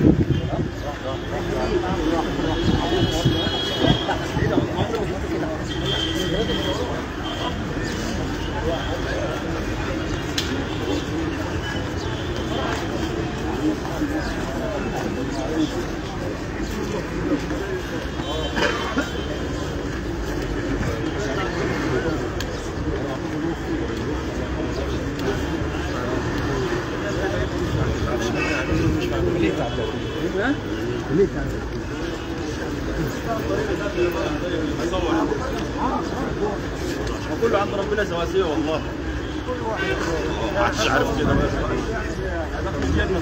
كله عند ربنا سواسية والله ما حدش عارف كده بس هتاخد الجنة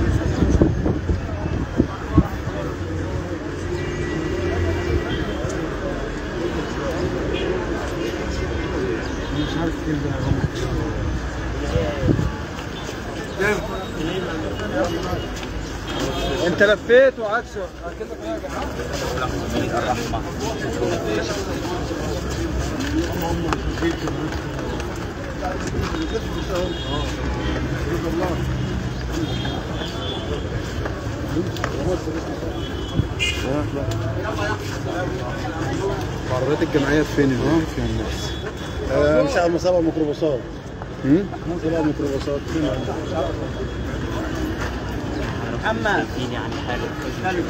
مش عارف كده يا عمر انت لفيت وعكسه كده الرحمة عربيات الجمعيات فين اللي فيها الناس؟ مساء مسابقة ميكروباصات هم؟ مسابقة ميكروباصات محمد يعني حلو حلو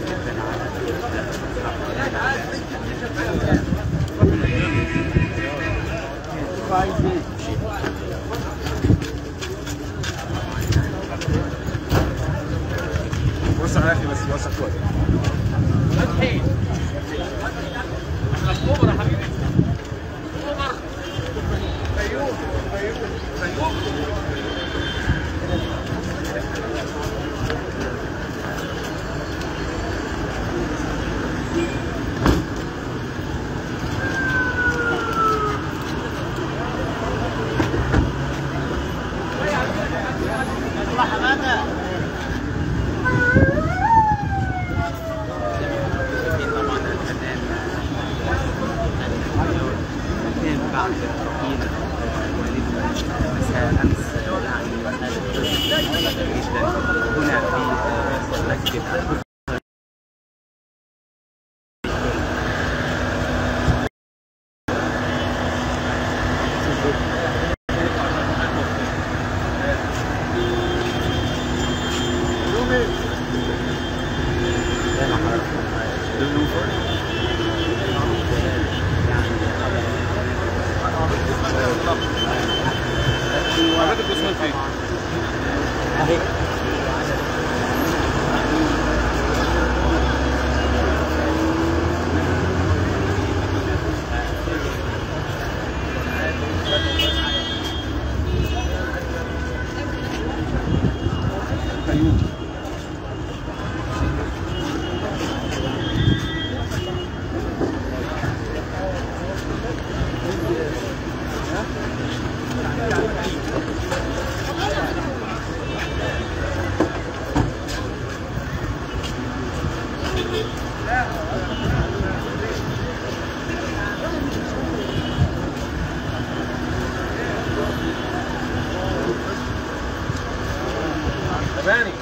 وسع يا اخي بس وسع شوي طبعا الفنان كان بعد تقييم وليد مساء امس يعني مساله جدا هنا في مسجد عربيات القسمان فين؟ تباني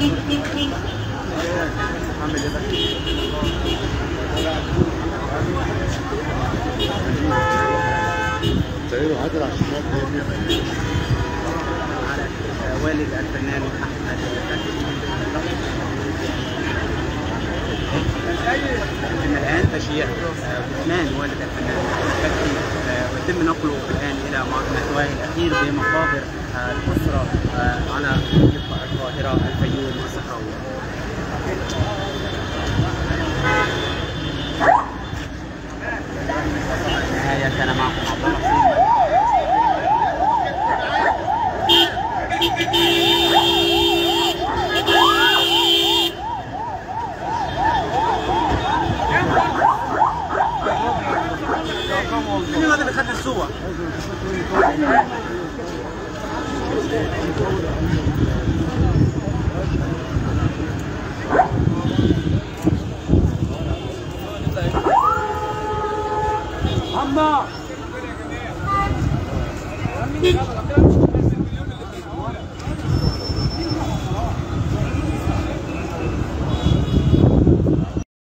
عامل ايه بقى؟ تعيروا هذا العشمات دي على آه، والد الفنان احمد يتم الان تشييع آه، جثمان والد الفنان فتحي آه، ويتم نقله الان الى مثواه الاخير بمقابر آه، الاسره آه، على طريق القاهره الفيوم